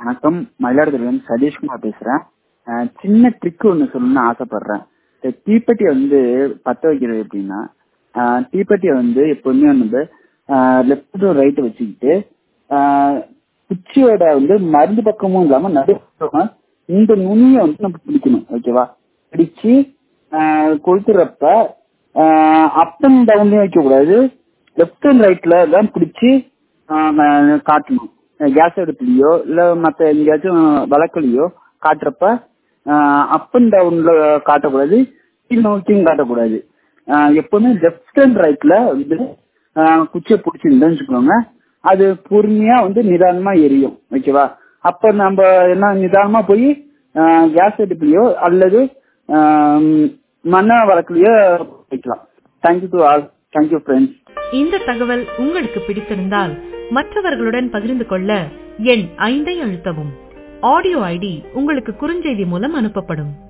வணக்கம் மயிலாடுதுறையிலிருந்து சதீஷ்குமார் பேசுறேன் அஹ் சின்ன ட்ரிக் ஒன்று சொல்லணும்னு ஆசைப்படுறேன் இந்த தீப்பெட்டியை வந்து பற்ற வைக்கிறது எப்படின்னா அஹ் தீப்பெட்டியை வந்து எப்பவுமே வந்து லெஃப்ட் டு ரைட் வச்சுக்கிட்டு அஹ் குச்சியோட வந்து மருந்து பக்கமும் இல்லாம நடுப்பக்கமா இந்த நுனியை வந்து நம்ம பிடிக்கணும் ஓகேவா பிடிச்சு அஹ் கொளுத்துறப்ப அப் அண்ட் டவுன்லயும் வைக்க கூடாது லெஃப்ட் அண்ட் ரைட்ல தான் பிடிச்சி ஆஹ் காட்டணும் கேஸ் அடுப்புலயோ இல்ல மத்த எங்கேயாச்சும் விளக்குலயோ காட்டுறப்ப அப் அண்ட் டவுன்ல காட்டக்கூடாது கீழ் நோக்கியும் காட்டக்கூடாது ஆஹ் எப்பவுமே லெஃப்ட் அண்ட் ரைட்ல வந்து ஆஹ் குச்சியை பிடிச்சிருந்தோம்னு வச்சுக்கோங்க அது பொறுமையா வந்து நிதானமா எரியும் ஓகேவா அப்ப நம்ம என்ன நிதானமா போய் கேஸ் அடுப்புலயோ அல்லது ஆஹ் மண்ண வழக்குலயோ வைக்கலாம் thank you to all thank you friends இந்த தகவல் உங்களுக்கு பிடித்திருந்தால் மற்றவர்களுடன் பகிர்ந்து கொள்ள எண் ஐந்தை அழுத்தவும் ஆடியோ ஐடி உங்களுக்கு குறுஞ்செய்தி மூலம் அனுப்பப்படும்